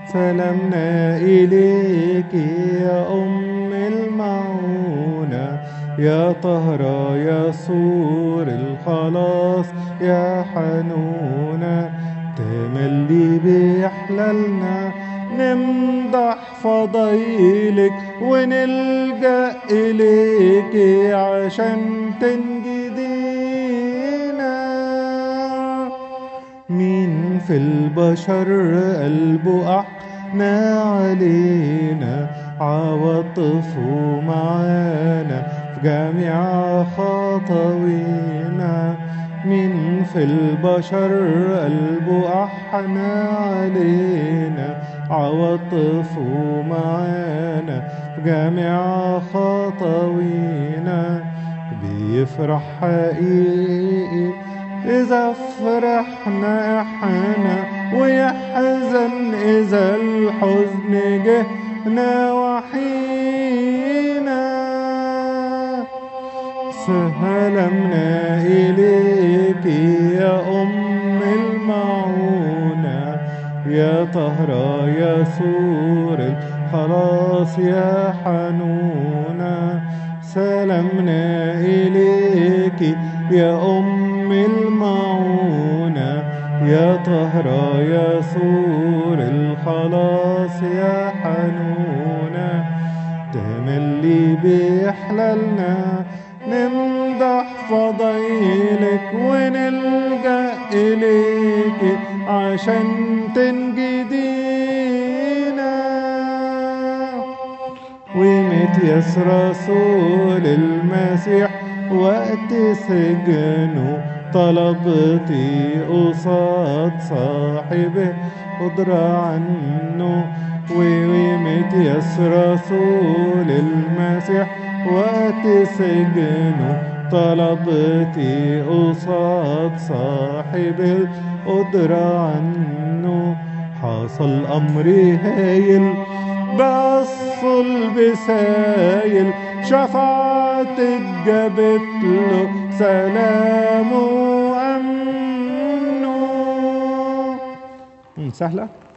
سلامنا إليك يا أم المعونة يا طهرة يا سور الخلاص يا حنونة تملي بيحللنا نمدح فضايلك ونلجأ إليك عشان تنجدينا مين في البشر قلبه أحنى علينا عواطفه معانا في جميع خطوينا مين في البشر قلبه أحنى علينا عواطفه معانا في جميع خطوينا بيفرح حقيقي إذا فرحنا إحنا ويحزن إذا الحزن جهنا وحينا سلامنا إليك يا أم المعونة يا طهرة يا سور الخلاص يا حنونة سلامنا إليك يا أم المعونة يا طهرة يا سور الخلاص يا حنونة تملي بيحللنا نمدح فضايلك ونلجأ إليك عشان تنجدينا ومتيس رسول المسيح وقت سجنه طلبتي قصاد صاحبه قدرة عنه ومتيس رسول المسيح وقت سجنه طلبتي قصاد صاحب القدرة عنه حصل أمر هايل بصل بسايل شفاعة اتجابت له سلام وأمنه سهلة